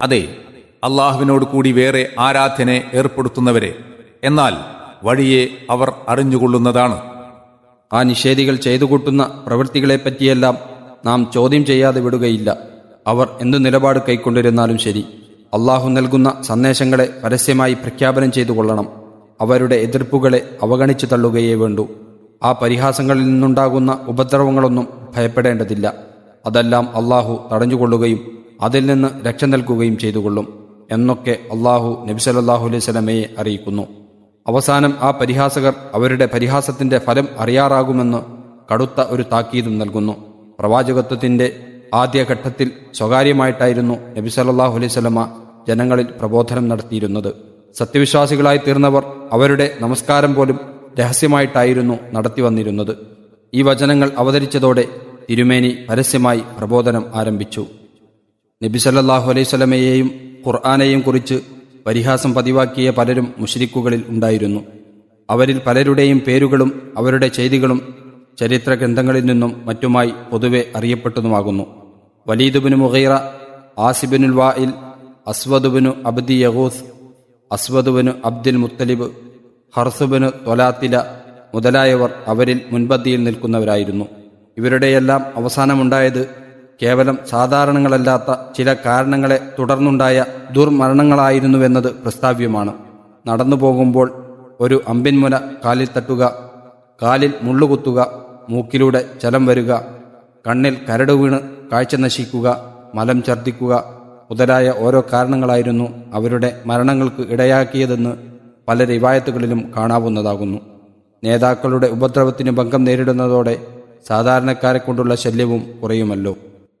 അതെ അള്ളാഹുവിനോട് കൂടി വേറെ ആരാധനെ ഏർപ്പെടുത്തുന്നവരെ എന്നാൽ വഴിയെ അവർ അറിഞ്ഞുകൊള്ളുന്നതാണ് ആ നിഷേധികൾ ചെയ്തു കൂട്ടുന്ന പ്രവൃത്തികളെപ്പറ്റിയെല്ലാം നാം ചോദ്യം ചെയ്യാതെ വിടുകയില്ല അവർ എന്തു നിലപാട് കൈക്കൊണ്ടിരുന്നാലും ശരി അള്ളാഹു നൽകുന്ന സന്ദേശങ്ങളെ പരസ്യമായി പ്രഖ്യാപനം ചെയ്തു കൊള്ളണം അവരുടെ എതിർപ്പുകളെ അവഗണിച്ചു തള്ളുകയേ വേണ്ടൂ ആ പരിഹാസങ്ങളിൽ നിന്നുണ്ടാകുന്ന ഉപദ്രവങ്ങളൊന്നും ഭയപ്പെടേണ്ടതില്ല അതെല്ലാം അള്ളാഹു തടഞ്ഞുകൊള്ളുകയും അതിൽ നിന്ന് രക്ഷ നൽകുകയും ചെയ്തുകൊള്ളും എന്നൊക്കെ അള്ളാഹു നബിസലല്ലാഹു അലൈഹി സ്വലമയെ അറിയിക്കുന്നു അവസാനം ആ പരിഹാസകർ അവരുടെ പരിഹാസത്തിന്റെ ഫലം അറിയാറാകുമെന്ന് കടുത്ത ഒരു താക്കീതും നൽകുന്നു പ്രവാചകത്വത്തിന്റെ ആദ്യഘട്ടത്തിൽ സ്വകാര്യമായിട്ടായിരുന്നു നബി സല്ലല്ലാഹു അലൈഹി സ്വലമ ജനങ്ങളിൽ പ്രബോധനം നടത്തിയിരുന്നത് സത്യവിശ്വാസികളായി തീർന്നവർ അവരുടെ നമസ്കാരം പോലും രഹസ്യമായിട്ടായിരുന്നു നടത്തി വന്നിരുന്നത് ഈ വചനങ്ങൾ അവതരിച്ചതോടെ തിരുമേനി പരസ്യമായി പ്രബോധനം ആരംഭിച്ചു നബി സല്ലല്ലാഹു അലൈഹി സ്വലമയെയും ഖുർആാനെയും കുറിച്ച് പരിഹാസം പതിവാക്കിയ പലരും മുഷരിക്കുകളിൽ ഉണ്ടായിരുന്നു അവരിൽ പലരുടെയും പേരുകളും അവരുടെ ചെയ്തികളും ചരിത്ര ഗ്രന്ഥങ്ങളിൽ നിന്നും മറ്റുമായി പൊതുവെ അറിയപ്പെട്ടതുമാകുന്നു വലീദുബിന് മുഹൈറ ആസിബിനുൽ വായിൽ അസ്വദുബിനു അബ്ദി യഹൂസ് അസ്വദുബിന് അബ്ദുൽ മുത്തലിബ് ഹർസുബിന് തൊലാത്തില മുതലായവർ അവരിൽ മുൻപന്തിയിൽ നിൽക്കുന്നവരായിരുന്നു ഇവരുടെയെല്ലാം അവസാനമുണ്ടായത് കേവലം സാധാരണങ്ങളല്ലാത്ത ചില കാരണങ്ങളെ തുടർന്നുണ്ടായ ദുർമരണങ്ങളായിരുന്നുവെന്നത് പ്രസ്താവ്യമാണ് നടന്നു പോകുമ്പോൾ ഒരു അമ്പിൻമുന കാലിൽ തട്ടുക കാലിൽ മുള്ളുകുത്തുക മൂക്കിലൂടെ ചലം വരിക കണ്ണിൽ കരട് വീണ് കാഴ്ച നശിക്കുക മലം ഛർദ്ദിക്കുക മുതലായ ഓരോ കാരണങ്ങളായിരുന്നു അവരുടെ മരണങ്ങൾക്ക് ഇടയാക്കിയതെന്ന് പല റിവായത്തുകളിലും കാണാവുന്നതാകുന്നു നേതാക്കളുടെ ഉപദ്രവത്തിന് ഭംഗം നേരിടുന്നതോടെ സാധാരണക്കാരെ കൊണ്ടുള്ള ശല്യവും കുറയുമല്ലോ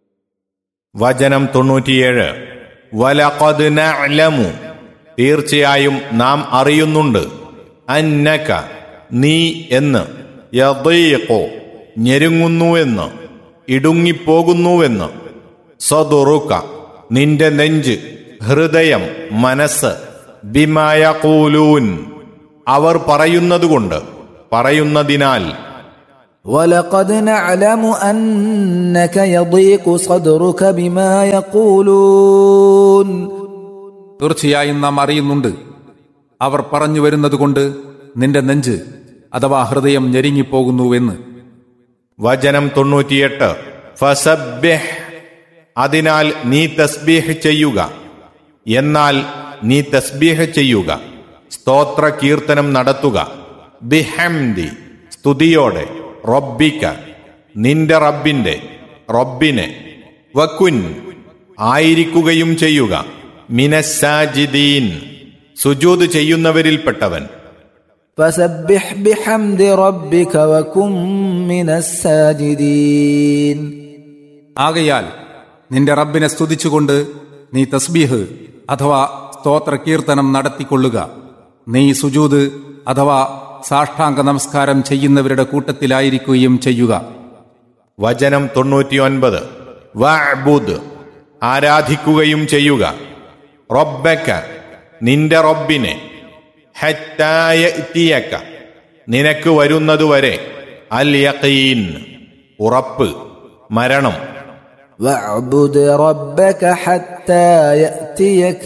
വചനം തൊണ്ണൂറ്റിയേഴ് വലഖദ് നഅലമു തീർച്ചയായും നാം അറിയുന്നുണ്ട് അന്നക നീ എന്ന് യദീഖു ഞെരുങ്ങുന്നുവെന്ന് ഇടുങ്ങിപ്പോകുന്നുവെന്ന് സദുറുക നിന്റെ നെഞ്ച് ഹൃദയം മനസ്സ് ബിമായകൂലൂൻ അവർ പറയുന്നതുകൊണ്ട് പറയുന്നതിനാൽ ولقد نعلم أنك يضيق صدرك بما يقولون തീർച്ചയായും നാം അറിയുന്നുണ്ട് അവർ പറഞ്ഞു വരുന്നതുകൊണ്ട് നിന്റെ നെഞ്ച് അഥവാ ഹൃദയം ഞെരുങ്ങിപ്പോകുന്നുവെന്ന് വചനം തൊണ്ണൂറ്റിയെട്ട് ഫസബ്ബിഹ് അതിനാൽ നീ തസ്ബീഹ് ചെയ്യുക എന്നാൽ നീ തസ്ബീഹ് ചെയ്യുക സ്തോത്ര കീർത്തനം നടത്തുക ബിഹംദി സ്തുതിയോടെ റബ്ബിക്ക നിന്റെ റബ്ബിന്റെ റബ്ബിനെ വക്കുൻ ആയിരിക്കുകയും ചെയ്യുക മിനസാജിദീൻ സുജൂദ് ചെയ്യുന്നവരിൽപ്പെട്ടവൻ فسبح بحمد ربك وكن من الساجدين ആകയാൽ നിന്റെ റബ്ബിനെ സ്തുതിച്ചുകൊണ്ട് നീ തസ്ബീഹ് അഥവാ സ്തോത്ര കീർത്തനം നടത്തിക്കൊള്ളുക നീ സുജൂത് അഥവാ സാഷ്ടാംഗ നമസ്കാരം ചെയ്യുന്നവരുടെ കൂട്ടത്തിലായിരിക്കുകയും ചെയ്യുക വചനം തൊണ്ണൂറ്റിയൊൻപത് വഅ്ബുദ് ആരാധിക്കുകയും ചെയ്യുക റബ്ബക്ക നിന്റെ റബ്ബിനെ ഹത്തായത്തിയക്ക നിനക്ക് വരുന്നതുവരെ അൽ യഖീൻ ഉറപ്പ് മരണം واعبد ربك حتى يأتيك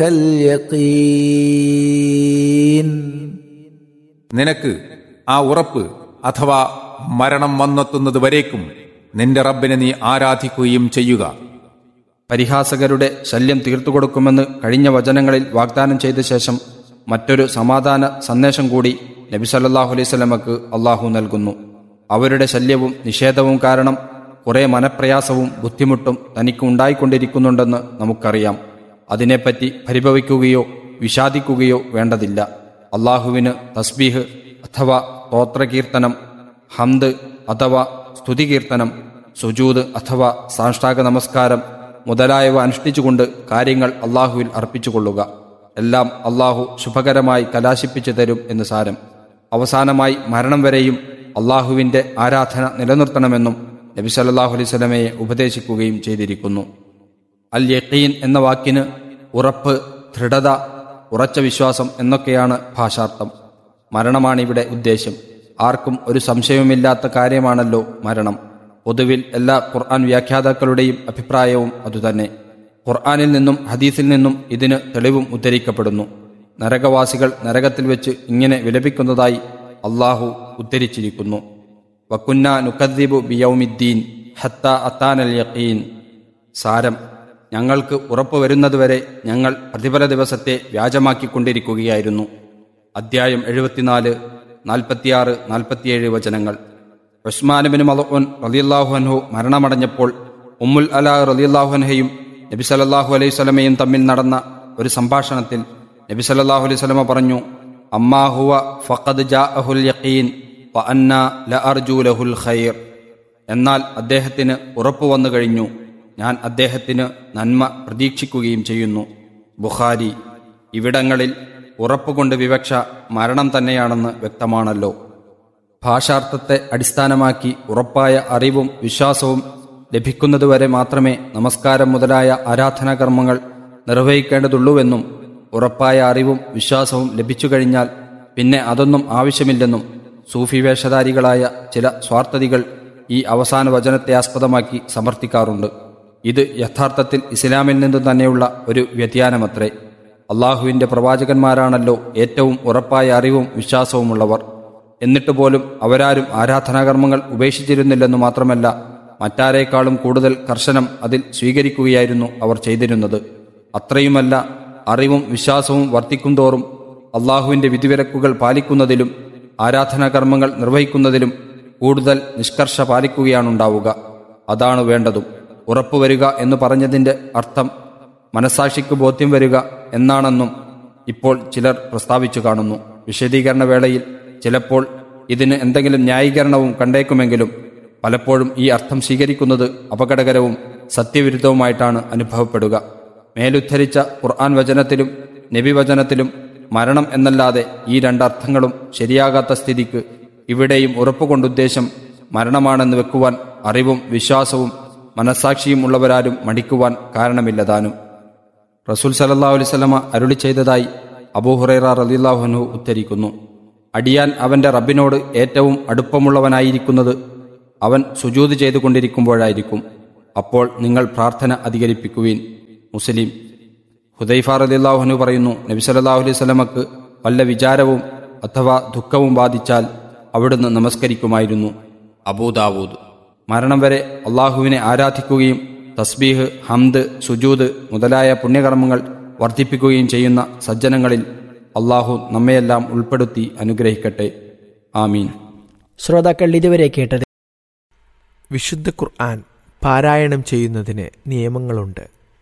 اليقين നിനക്ക് ആ ഉറപ്പ് അഥവാ മരണം വന്നെത്തുന്നത് വരേക്കും നിന്റെ റബ്ബിനെ നീ ആരാധിക്കുകയും ചെയ്യുക പരിഹാസകരുടെ ശല്യം തീർത്തുകൊടുക്കുമെന്ന് കഴിഞ്ഞ വചനങ്ങളിൽ വാഗ്ദാനം ചെയ്ത ശേഷം മറ്റൊരു സമാധാന സന്ദേശം കൂടി നബി സല്ലല്ലാഹു അലൈഹി സ്വലമക്ക് അള്ളാഹു നൽകുന്നു അവരുടെ ശല്യവും നിഷേധവും കാരണം കുറെ മനപ്രയാസവും ബുദ്ധിമുട്ടും തനിക്ക് ഉണ്ടായിക്കൊണ്ടിരിക്കുന്നുണ്ടെന്ന് നമുക്കറിയാം അതിനെപ്പറ്റി പരിഭവിക്കുകയോ വിഷാദിക്കുകയോ വേണ്ടതില്ല അള്ളാഹുവിന് തസ്ബീഹ് അഥവാ സ്തോത്രകീർത്തനം ഹംദ് അഥവാ സ്തുതികീർത്തനം സുജൂദ് അഥവാ സാഷ്ടാംഗ നമസ്കാരം മുതലായവ അനുഷ്ഠിച്ചുകൊണ്ട് കാര്യങ്ങൾ അള്ളാഹുവിൽ അർപ്പിച്ചുകൊള്ളുക എല്ലാം അള്ളാഹു ശുഭകരമായി കലാശിപ്പിച്ചു തരും എന്ന് സാരം അവസാനമായി മരണം വരെയും അള്ളാഹുവിന്റെ ആരാധന നിലനിർത്തണമെന്നും നബി സല്ലല്ലാഹു അലൈഹി സ്വലമയെ ഉപദേശിക്കുകയും ചെയ്തിരിക്കുന്നു അൽ യഖീൻ എന്ന വാക്കിന് ഉറപ്പ് ദൃഢത ഉറച്ച വിശ്വാസം എന്നൊക്കെയാണ് ഭാഷാർത്ഥം മരണമാണ് ഇവിടെ ഉദ്ദേശ്യം ആർക്കും ഒരു സംശയവുമില്ലാത്ത കാര്യമാണല്ലോ മരണം പൊതുവിൽ എല്ലാ ഖുർആൻ വ്യാഖ്യാതാക്കളുടെയും അഭിപ്രായവും അതുതന്നെ ഖുർആാനിൽ നിന്നും ഹദീസിൽ നിന്നും ഇതിന് തെളിവും ഉദ്ധരിക്കപ്പെടുന്നു നരകവാസികൾ നരകത്തിൽ വെച്ച് ഇങ്ങനെ വിലപിക്കുന്നതായി അള്ളാഹു ഉദ്ധരിച്ചിരിക്കുന്നു വക്കുന്ന നുക്കദ്ദീബു ബിയൗമിദ്ദീൻ ഹത്ത അത്താനൽ യഖീൻ സാരം ഞങ്ങൾക്ക് ഉറപ്പു വരുന്നതുവരെ ഞങ്ങൾ പ്രതിഫല ദിവസത്തെ വ്യാജമാക്കിക്കൊണ്ടിരിക്കുകയായിരുന്നു അദ്ധ്യായം എഴുപത്തിനാല് നാൽപ്പത്തിയാറ് നാൽപ്പത്തിയേഴ് വചനങ്ങൾ ഉസ്മാനുബിൻ മലോൻ റലിയല്ലാഹു അൻഹു മരണമടഞ്ഞപ്പോൾ ഉമ്മുൽ അല റലിയല്ലാഹു അൻഹയും നബി സല്ലല്ലാഹു അലൈഹി സ്വലമയും തമ്മിൽ നടന്ന ഒരു സംഭാഷണത്തിൽ നബി സല്ലല്ലാഹു അലൈഹി സ്വലമ പറഞ്ഞു അമ്മാ ഹുവ ഫഖദ് ജാഅഹുൽ യഖീൻ വ അന്ന ലഅർജു ലഹുൽ ഖൈർ എന്നാൽ അദ്ദേഹത്തിന് ഉറപ്പു വന്നു കഴിഞ്ഞു ഞാൻ അദ്ദേഹത്തിന് നന്മ പ്രതീക്ഷിക്കുകയും ചെയ്യുന്നു ബുഖാരി ഇവിടങ്ങളിൽ ഉറപ്പുകൊണ്ട് വിവക്ഷ മരണം തന്നെയാണെന്ന് വ്യക്തമാണല്ലോ ഭാഷാർത്ഥത്തെ അടിസ്ഥാനമാക്കി ഉറപ്പായ അറിവും വിശ്വാസവും ലഭിക്കുന്നതുവരെ മാത്രമേ നമസ്കാരം മുതലായ ആരാധനാകർമ്മങ്ങൾ നിർവഹിക്കേണ്ടതുള്ളൂവെന്നും ഉറപ്പായ അറിവും വിശ്വാസവും ലഭിച്ചു കഴിഞ്ഞാൽ പിന്നെ അതൊന്നും ആവശ്യമില്ലെന്നും സൂഫി വേഷധാരികളായ ചില സ്വാർത്ഥതികൾ ഈ അവസാന വചനത്തെ ആസ്പദമാക്കി സമർത്ഥിക്കാറുണ്ട് ഇത് യഥാർത്ഥത്തിൽ ഇസ്ലാമിൽ നിന്നു തന്നെയുള്ള ഒരു വ്യതിയാനമത്രേ അള്ളാഹുവിന്റെ പ്രവാചകന്മാരാണല്ലോ ഏറ്റവും ഉറപ്പായ അറിവും വിശ്വാസവുമുള്ളവർ എന്നിട്ട് പോലും അവരാരും ആരാധനാകർമ്മങ്ങൾ ഉപേക്ഷിച്ചിരുന്നില്ലെന്നു മാത്രമല്ല മറ്റാരേക്കാളും കൂടുതൽ കർശനം അതിൽ സ്വീകരിക്കുകയായിരുന്നു അവർ ചെയ്തിരുന്നത് അത്രയുമല്ല അറിവും വിശ്വാസവും വർദ്ധിക്കും തോറും അള്ളാഹുവിന്റെ വിധിവിലക്കുകൾ പാലിക്കുന്നതിലും ആരാധനാകർമ്മങ്ങൾ നിർവഹിക്കുന്നതിലും കൂടുതൽ നിഷ്കർഷ പാലിക്കുകയാണുണ്ടാവുക അതാണ് വേണ്ടതും ഉറപ്പുവരിക എന്ന് പറഞ്ഞതിന്റെ അർത്ഥം മനസാക്ഷിക്ക് ബോധ്യം വരിക എന്നാണെന്നും ഇപ്പോൾ ചിലർ പ്രസ്താവിച്ചു കാണുന്നു വിശദീകരണ വേളയിൽ ചിലപ്പോൾ ഇതിന് എന്തെങ്കിലും ന്യായീകരണവും കണ്ടേക്കുമെങ്കിലും പലപ്പോഴും ഈ അർത്ഥം സ്വീകരിക്കുന്നത് അപകടകരവും സത്യവിരുദ്ധവുമായിട്ടാണ് അനുഭവപ്പെടുക മേലുദ്ധരിച്ച ഖുർആൻ വചനത്തിലും നബി വചനത്തിലും മരണം എന്നല്ലാതെ ഈ രണ്ടർത്ഥങ്ങളും ശരിയാകാത്ത സ്ഥിതിക്ക് ഇവിടെയും ഉറപ്പുകൊണ്ടുദ്ദേശം മരണമാണെന്ന് വെക്കുവാൻ അറിവും വിശ്വാസവും മനസാക്ഷിയും ഉള്ളവരാരും മടിക്കുവാൻ കാരണമില്ലതാനും റസൂൽ സലല്ലാ അലൈവല്ലമ അരുളി ചെയ്തതായി അബൂഹുറൈറ റലില്ലാഹുനു ഉദ്ധരിക്കുന്നു അടിയാൻ അവന്റെ റബ്ബിനോട് ഏറ്റവും അടുപ്പമുള്ളവനായിരിക്കുന്നത് അവൻ സുജൂത് ചെയ്തുകൊണ്ടിരിക്കുമ്പോഴായിരിക്കും അപ്പോൾ നിങ്ങൾ പ്രാർത്ഥന അധികരിപ്പിക്കുവീൻ മുസ്ലിം ഹുദൈഫ റലില്ലാഹുനു പറയുന്നു നബി സല്ലല്ലാഹു അലൈഹി സ്വലമക്ക് വല്ല വിചാരവും അഥവാ ദുഃഖവും ബാധിച്ചാൽ അവിടുന്ന് നമസ്കരിക്കുമായിരുന്നു അബൂദാവൂദ് മരണം വരെ അള്ളാഹുവിനെ ആരാധിക്കുകയും തസ്ബീഹ് ഹംദ് സുജൂദ് മുതലായ പുണ്യകർമ്മങ്ങൾ വർദ്ധിപ്പിക്കുകയും ചെയ്യുന്ന സജ്ജനങ്ങളിൽ അള്ളാഹു നമ്മയെല്ലാം ഉൾപ്പെടുത്തി അനുഗ്രഹിക്കട്ടെ ആമീൻ ശ്രോതാക്കൾ ഇതുവരെ കേട്ടത് വിശുദ്ധ ഖുർആൻ പാരായണം ചെയ്യുന്നതിന് നിയമങ്ങളുണ്ട്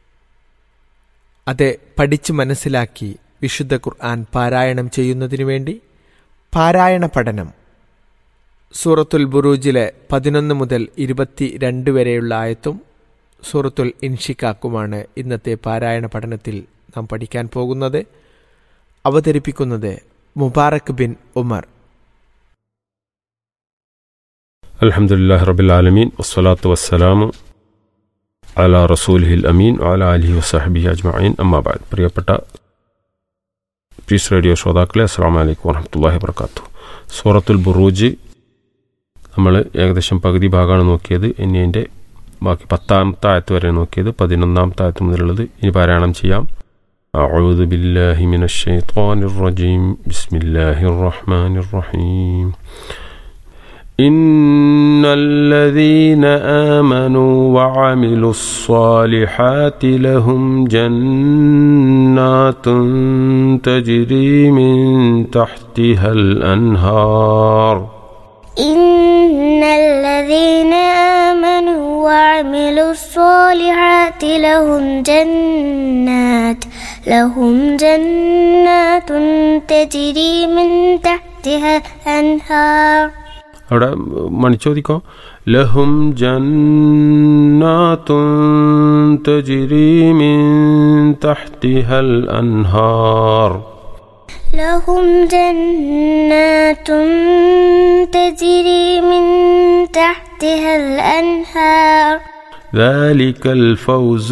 അത് പഠിച്ചു മനസ്സിലാക്കി വിശുദ്ധ ഖുർആൻ പാരായണം ചെയ്യുന്നതിനു വേണ്ടി പാരായണ പഠനം സൂറത്തുൽ ബുറൂജിലെ പതിനൊന്ന് മുതൽ ഇരുപത്തി രണ്ട് വരെയുള്ള ആയത്തും സൂറത്തുൽ ഇൻഷിക്കാക്കുമാണ് ഇന്നത്തെ പാരായണ പഠനത്തിൽ നാം പഠിക്കാൻ പോകുന്നത് അവതരിപ്പിക്കുന്നത് മുബാറക് ബിൻ ഉമർ الحمد لله رب العالمين والصلاة والسلام على رسوله الأمين وعلى آله وصحبه أجمعين أما بعد പ്രിയപ്പെട്ട പീസ് റേഡിയോ ശ്രോതാക്കളെ അസ്സാം വലൈക്കും വറഹമത്തല്ലാഹി വർക്കാത്തു സൂറത്തുൽ ബുറൂജ് നമ്മൾ ഏകദേശം പകുതി ഭാഗമാണ് നോക്കിയത് ഇനി അതിൻ്റെ ബാക്കി പത്താമത്തെ ആയത്ത് വരെ നോക്കിയത് പതിനൊന്നാമത്തെ ആയത്ത് മുതലുള്ളത് ഇനി പാരായണം ചെയ്യാം أعوذ بالله من الشيطان الرجيم بسم الله الرحمن الرحيم إن الذين آمنوا وعملوا الصالحات لهم جنات تجري من تحتها الأنهار إن الذين آمنوا وعملوا الصالحات لهم جنات لهم جنات تجري من تحتها الأنهار അവിടെ മണിച്ചോദിക്കോ ലഹും ജന്നാത്തുൻ തജ്രി മിൻ തഹ്തിഹൽ അൻഹാർ لهم جنات تجري من تحتها الأنهار ذلك الفوز